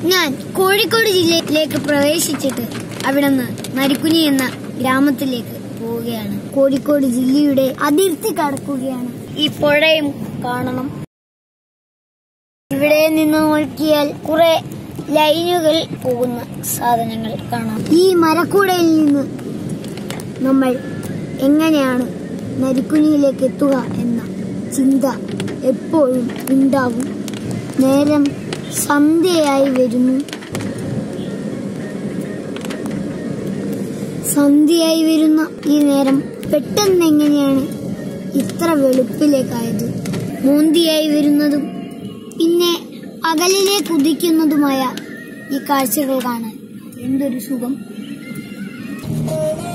ഞാൻ കോഴിക്കോട് ജില്ലയിലേക്ക് പ്രവേശിച്ചിട്ട് അവിടെ നിന്ന് നരിക്കുനി എന്ന ഗ്രാമത്തിലേക്ക് പോവുകയാണ് കോഴിക്കോട് ജില്ലയുടെ അതിർത്തി കടക്കുകയാണ് ഈ പുഴയും കാണണം ഇവിടെ നിന്ന് നോക്കിയാൽ കുറെ ലൈനുകൾ പോകുന്ന സാധനങ്ങൾ കാണാം ഈ മരക്കൂടയിൽ നിന്ന് നമ്മൾ എങ്ങനെയാണ് നരിക്കുനിയിലേക്ക് എത്തുക എന്ന ചിന്ത എപ്പോഴും ഉണ്ടാവും നേരം സന്ധ്യയായി വരുന്നു സന്ധ്യയായി വരുന്ന ഈ നേരം പെട്ടെന്ന് എങ്ങനെയാണ് ഇത്ര വെളുപ്പിലേക്കായത് മോന്തിയായി വരുന്നതും പിന്നെ അകലിലേക്ക് ഉദിക്കുന്നതുമായ ഈ കാഴ്ചകൾ കാണാൻ എന്തൊരു സുഖം